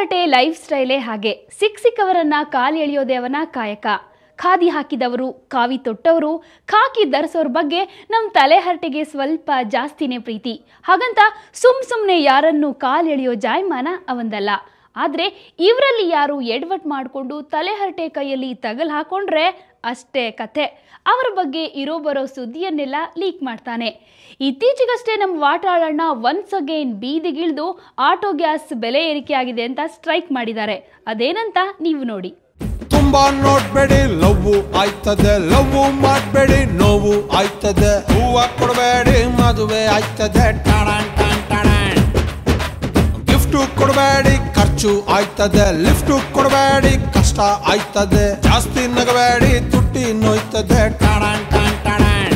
ಹರಟೆ ಲೈಫ್ ಸ್ಟೈಲೇ ಹಾಗೆ ಸಿಕ್ ಸಿಕ್ಕವರನ್ನ ಕಾಲು ಎಳೆಯೋದೇ ಅವನ ಕಾಯಕ ಖಾದಿ ಹಾಕಿದವರು ಕಾವಿ ತೊಟ್ಟವರು ಖಾಕಿ ಧರಿಸೋರ್ ಬಗ್ಗೆ ನಮ್ಮ ತಲೆ ಹರಟೆಗೆ ಸ್ವಲ್ಪ ಜಾಸ್ತಿನೇ ಪ್ರೀತಿ ಹಾಗಂತ ಸುಮ್ ಸುಮ್ಮನೆ ಯಾರನ್ನು ಕಾಲು ಎಳೆಯೋ ಜಾಯಮಾನ ಅವಂದಲ್ಲ ಆದರೆ ಇವರಲ್ಲಿ ಯಾರು ಎಡ್ವಟ್ ಮಾಡಿಕೊಂಡು ತಲೆ ಹರಟೆ ಕೈಯಲ್ಲಿ ತಗಲ್ ಹಾಕೊಂಡ್ರೆ ಅಷ್ಟೇ ಕಥೆ ಅವರ ಬಗ್ಗೆ ಇರೋ ಬರೋ ಸುದ್ದಿಯನ್ನೆಲ್ಲ ಲೀಕ್ ಮಾಡ್ತಾನೆ ಇತ್ತೀಚೆಗಷ್ಟೇ ನಮ್ಮ ವಾಟಾಳಣ್ಣ ಒನ್ಸ್ ಅಗೇನ್ ಬೀದಿಗಿಳಿದು ಆಟೋ ಗ್ಯಾಸ್ ಬೆಲೆ ಏರಿಕೆ ಆಗಿದೆ ಅಂತ ಸ್ಟ್ರೈಕ್ ಮಾಡಿದ್ದಾರೆ ಅದೇನಂತ ನೀವು ನೋಡಿ ತುಂಬಾ ನೋಡ್ಬೇಡಿ ಲವ್ ಆಯ್ತದೆ ಲವ್ ಮಾಡ್ಬೇಡಿ ನೋವು ಆಯ್ತದೆ ಹೂವ ಕೊಡಬೇಡಿ ಮದುವೆ ಆಯ್ತದೆ ಟಾಣಾನ್ ಟಾಣ್ ಟಾಣಾನ್. ಗಿಫ್ಟ್ ಕೊಡಬೇಡಿ ಖರ್ಚು ಆಯ್ತದೆ ಲಿಫ್ಟ್ ಕೊಡಬೇಡಿ ಕಷ್ಟ ಆಯ್ತದೆ ಜಾಸ್ತಿ ನಗಬೇಡಿ ತುಟ್ಟಿ ನೋಯ್ತದೆ ಟಾಣಾನ್ ಟಾಣ್ ಟಾಣಾನ್.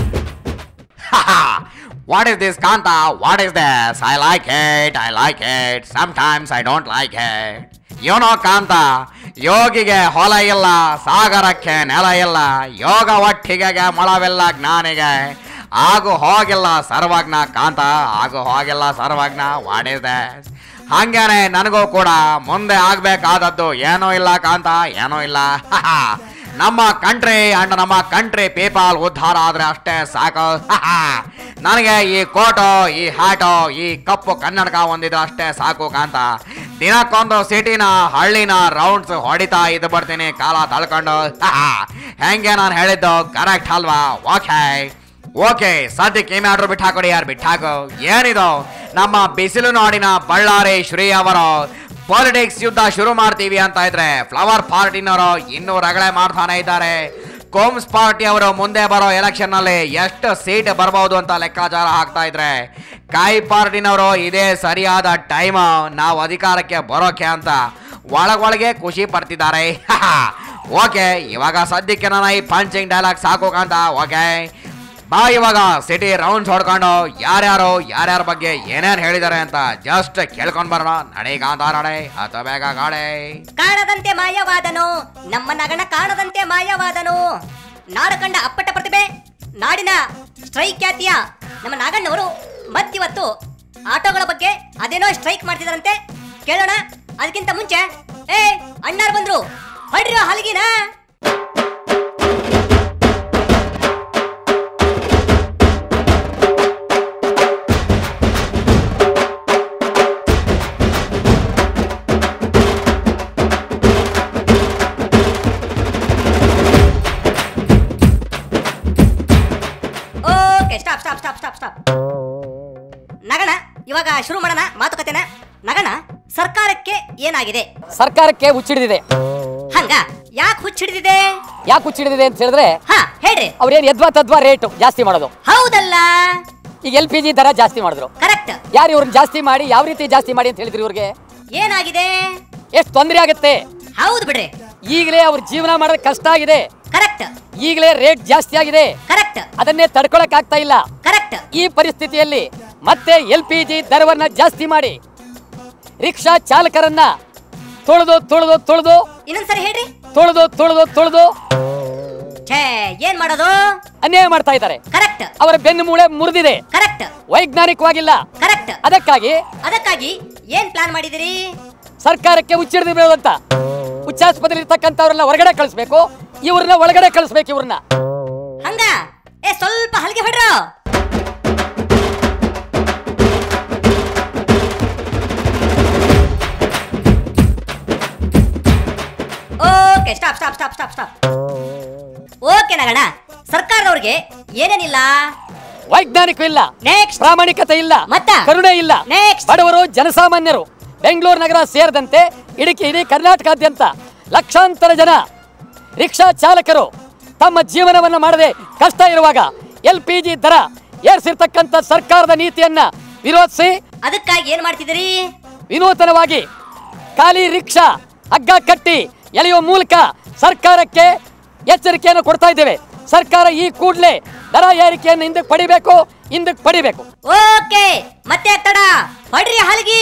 what is this Kanta? What is this? I like it, I like it. Sometimes I don't like it. You know ಕಾಂತ ಯೋಗಿಗೆ ಹೊಲ ಇಲ್ಲ ಸಾಗರಕ್ಕೆ ನೆಲ ಇಲ್ಲ ಯೋಗ ಒಟ್ಟಿಗೆಗೆ ಮೊಳವಿಲ್ಲ ಜ್ಞಾನಿಗೆ ಆಗು ಹೋಗಿಲ್ಲ ಸರ್ವಜ್ಞ ಕಾಂತ ಆಗು ಹೋಗಿಲ್ಲ ಸರ್ವಜ್ಞ ವಾಟ್ ಇಸ್ ದಿಸ್ ಹಂಗೇನೆ ನನಗೂ ಕೂಡ ಮುಂದೆ ಆಗ್ಬೇಕಾದದ್ದು ಏನೂ ಇಲ್ಲ ಕಾಂತ ಏನೂ ಇಲ್ಲ ನಮ್ಮ ಕಂಟ್ರಿ ಅಂಡ್ ನಮ್ಮ ಕಂಟ್ರಿ ಪೀಪಲ್ ಉದ್ಧಾರ ಆದ್ರೆ ಅಷ್ಟೇ ಸಾಕು ನನಗೆ ಈ ಕೋಟು ಈ ಹ್ಯಾಟು ಈ ಕಪ್ಪು ಕನ್ನಡಕ ಒಂದಿದ್ರೆ ಅಷ್ಟೇ ಸಾಕು ಕಾಂತ ದಿನಕ್ಕೊಂದು ಸಿಟಿನ ಹಳ್ಳಿನ ರೌಂಡ್ಸ್ ಹೊಡಿತಾ ಇದ್ದು ಬರ್ತೀನಿ ಕಾಲ ತಳ್ಕೊಂಡು ಹೆಂಗೆ ನಾನು ಹೇಳಿದ್ದು ಕರೆಕ್ಟ್ ಅಲ್ವಾ ಓಕೆ ಓಕೆ ಸದ್ಯಕ್ಕೆ ಈ ಮ್ಯಾಟ್ರು ಬಿಟ್ಟಾಕೊಡಿ ಯಾರು ಬಿಟ್ಟಾಕು ಏನಿದು ನಮ್ಮ ಬಿಸಿಲು ನಾಡಿನ ಬಳ್ಳಾರಿ ಶ್ರೀ ಅವರು ಪಾಲಿಟಿಕ್ಸ್ ಯುದ್ಧ ಶುರು ಮಾಡ್ತೀವಿ ಅಂತ ಇದ್ರೆ ಫ್ಲವರ್ ಪಾರ್ಟಿನವರು ಇನ್ನೂ ರಗಳೆ ಮಾಡ್ತಾನೆ ಇದ್ದಾರೆ ಕೋಮ್ಸ್ ಪಾರ್ಟಿ ಅವರು ಮುಂದೆ ಬರೋ ಎಲೆಕ್ಷನ್ ನಲ್ಲಿ ಎಷ್ಟು ಸೀಟ್ ಬರ್ಬೋದು ಅಂತ ಲೆಕ್ಕಾಚಾರ ಹಾಕ್ತಾ ಇದ್ರೆ ಕಾಯಿ ಪಾರ್ಟಿನವರು ಇದೇ ಸರಿಯಾದ ಟೈಮ್ ನಾವು ಅಧಿಕಾರಕ್ಕೆ ಬರೋಕೆ ಅಂತ ಒಳಗೊಳಗೆ ಖುಷಿ ಪಡ್ತಿದ್ದಾರೆ ಓಕೆ ಇವಾಗ ಸದ್ಯಕ್ಕೆ ನನ್ನ ಈ ಪಂಚಿಂಗ್ ಡೈಲಾಗ್ ಸಾಕು ಅಂತ ಓಕೆ ಬಾ ಇವಾಗ ಸಿಟಿ ರೌಂಡ್ಸ್ ಹೊಡ್ಕೊಂಡು ಯಾರ್ಯಾರು ಯಾರ್ಯಾರ ಬಗ್ಗೆ ಏನೇನ್ ಹೇಳಿದ್ದಾರೆ ಅಂತ ಜಸ್ಟ್ ಕೇಳ್ಕೊಂಡ್ ಬರೋಣ ನಡೆ ಕಾಂತ ನಡೆ ಹತ್ತ ಬೇಗ ಗಾಡೆ ಕಾಣದಂತೆ ಮಾಯವಾದನು ನಮ್ಮ ನಗಣ ಕಾಣದಂತೆ ಮಾಯವಾದನು ನಾಡು ಕಂಡ ಅಪ್ಪಟ ಪ್ರತಿಭೆ ನಾಡಿನ ಸ್ಟ್ರೈಕ್ ಖ್ಯಾತಿಯ ನಮ್ಮ ನಾಗಣ್ಣವರು ಮತ್ತಿವತ್ತು ಆಟೋಗಳ ಬಗ್ಗೆ ಅದೇನೋ ಸ್ಟ್ರೈಕ್ ಮಾಡ್ತಿದಾರಂತೆ ಕೇಳೋಣ ಅದಕ್ಕಿಂತ ಮುಂಚೆ ಏ ಅಣ್ಣಾರ್ ಬಂದ್ರು ಹೊಡ್ರಿರೋ ಹಲಗಿನ okay stop stop stop stop stop ನಗಣ ಇವಾಗ ಶುರು ಮಾಡೋಣ ಮಾತುಕತೆನ ನಗಣ ಸರ್ಕಾರಕ್ಕೆ ಏನಾಗಿದೆ ಸರ್ಕಾರಕ್ಕೆ ಹುಚ್ಚಿಡಿದಿದೆ ಹಂಗ ಯಾಕೆ ಹುಚ್ಚಿಡಿದಿದೆ ಯಾಕೆ ಹುಚ್ಚಿಡಿದಿದೆ ಅಂತ ಹೇಳಿದ್ರೆ ಹಾ ಹೇಳ್ರಿ ಅವ್ರೇನ್ ಯದ್ವಾ ತದ್ವಾ ರೇಟ್ ಜಾಸ್ತಿ ಮಾಡೋದು ಹೌದಲ್ಲ ಈಗ ಎಲ್ ಪಿ ಜಿ ದರ ಜಾಸ್ತಿ ಮಾಡಿದ್ರು ಕರೆಕ್ಟ್ ಯಾರು ಇವ್ರನ್ನ ಜಾಸ್ತಿ ಮಾಡಿ ಯಾವ ರೀತಿ ಜಾಸ್ತಿ ಮಾಡಿ ಅಂತ ಹೇಳಿದ್ರಿ ಇವ್ರಿಗೆ ಏನಾಗಿದೆ ಎಷ್ಟು ತೊಂದರೆ ಆಗುತ್ತೆ ಹೌದು ಬಿಡ್ರಿ ಈಗಲೇ ಅವ್ರ ಜೀವನ ಮಾಡೋದು ಕಷ್ಟ ಆಗಿದೆ ಕರೆಕ್ಟ್ ಈಗಲೇ ರೇಟ್ ಜಾಸ್ತಿ ಆಗಿದೆ ಕರೆಕ್ಟ್ ಅದನ್ನೇ ತಡ್ಕೊಳಕ್ ಆಗ್ತಾ ಇಲ್ಲ ಕರೆಕ್ಟ್ ಈ ಪರಿಸ್ಥಿತಿಯಲ್ಲಿ ಮತ್ತೆ ಎಲ್ ಪಿ ಜಿ ದರವನ್ನ ಜಾಸ್ತಿ ಮಾಡಿ ರಿಕ್ಷಾ ಚಾಲಕರನ್ನ ತೊಳೆದು ತೊಳೆದು ತೊಳೆದು ಇನ್ನೊಂದ್ಸರಿ ಹೇಳ್ರಿ ತೊಳೆದು ತೊಳೆದು ತೊಳೆದು ಛೇ ಏನ್ ಮಾಡೋದು ಅನ್ಯಾಯ ಮಾಡ್ತಾ ಇದ್ದಾರೆ ಕರೆಕ್ಟ್ ಅವರ ಬೆನ್ನು ಮೂಳೆ ಮುರಿದಿದೆ ಕರೆಕ್ಟ್ ವೈಜ್ಞಾನಿಕವಾಗಿಲ್ಲ ಕರೆಕ್ಟ್ ಅದಕ್ಕಾಗಿ ಅದಕ್ಕಾಗಿ ಏನ್ ಪ್ಲಾನ್ ಮಾಡಿದಿರಿ ಸರ್ಕಾರಕ್ಕೆ ಹುಚ್ಚಿಡಿದಿರ್ಬೋದು ಅಂತ ಹುಚ್ಚಾಸ್ಪತ್ರೆ ಇರ್ತಕ್ಕಂಥವ್ರನ್ನ ಹೊರಗಡೆ ಕಳಿಸ್ಬೇಕು ಇವ್ರನ್ನ ಒಳಗಡೆ ಕಳಿಸ್ಬೇಕು ಇವ್ರನ್ನ ಹಂಗ ಏ ಸ್ವಲ್ಪ ಹಲ್ಗೆ ಹೊಡ್ರು okay stop stop stop stop stop okay ನಗಣ ಸರ್ಕಾರದವ್ರಿಗೆ ಏನೇನಿಲ್ಲ ವೈಜ್ಞಾನಿಕ ಇಲ್ಲ ನೆಕ್ಸ್ಟ್ ಪ್ರಾಮಾಣಿಕತೆ ಇಲ್ಲ ಮತ್ತ? ಕರುಣೆ ಇಲ್ಲ Next. ಬಡವರು ಜನಸಾಮಾನ್ಯರು ಬೆಂಗಳೂರು ನಗರ ಸೇರಿದಂತೆ ಇಡೀ ಇಡೀ ಕರ್ನಾಟಕಾದ್ಯಂತ ಲಕ್ಷಾಂತರ ಜನ ರಿಕ್ಷಾ ಚಾಲಕರು ತಮ್ಮ ಜೀವನವನ್ನು ಮಾಡದೆ ಕಷ್ಟ ಇರುವಾಗ ಎಲ್ ಪಿ ಜಿ ದರ ಏರ್ಸಿರ್ತಕ್ಕಂಥ ಸರ್ಕಾರದ ನೀತಿಯನ್ನ ವಿರೋಧಿಸಿ ಅದಕ್ಕಾಗಿ ಏನ್ ಮಾಡ್ತಿದ್ದೀರಿ ವಿನೂತನವಾಗಿ ಖಾಲಿ ರಿಕ್ಷಾ ಹಗ್ಗ ಕಟ್ಟಿ ಎಳೆಯುವ ಮೂಲಕ ಸರ್ಕಾರಕ್ಕೆ ಎಚ್ಚರಿಕೆಯನ್ನು ಕೊಡ್ತಾ ಇದ್ದೇವೆ ಸರ್ಕಾರ ಈ ಕೂಡಲೇ ದರ ಏರಿಕೆಯನ್ನು ಹಿಂದಕ್ಕೆ ಪಡಿಬೇಕು ಹಿಂದಕ್ಕೆ ಪಡಿಬೇಕು ಓಕೆ ಮತ್ತೆ ತಡ ಹೊಡ್ರಿ ಹಲ್ಗಿ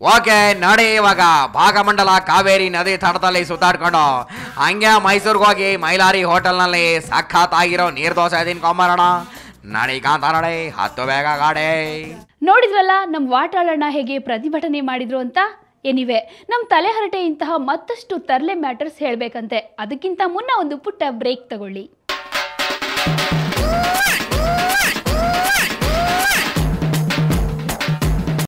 ಓಕೆ ನಡಿ ಇವಾಗ ಭಾಗಮಂಡಲ ಕಾವೇರಿ ನದಿ ತಟದಲ್ಲಿ ಸುತ್ತಾಡ್ಕೊಂಡು ಹಂಗೆ ಮೈಸೂರಿಗೆ ಹೋಗಿ ಮೈಲಾರಿ ಹೋಟೆಲ್ನಲ್ಲಿ ಸಖತ್ತಾಗಿರೋ ನೀರ್ ದೋಸೆ ತಿನ್ಕೊಂಬರೋಣ ನಡಿ ಕಾಂತ ನಡಿ ಹತ್ತು ಬೇಗ ಗಾಡಿ ನೋಡಿದ್ರಲ್ಲ ನಮ್ಮ ವಾಟಾಳಣ್ಣ ಹೇಗೆ ಪ್ರತಿಭಟನೆ ಮಾಡಿದ್ರು ಅಂತ ಎನಿವೆ ನಮ್ಮ ತಲೆಹರಟೆ ಇಂತಹ ಮತ್ತಷ್ಟು ತರಲೆ ಮ್ಯಾಟರ್ಸ್ ಹೇಳಬೇಕಂತೆ ಅದಕ್ಕಿಂತ ಮುನ್ನ ಒಂದು ಪುಟ್ಟ ಬ್ರೇಕ್ ತಗೊಳ್ಳಿ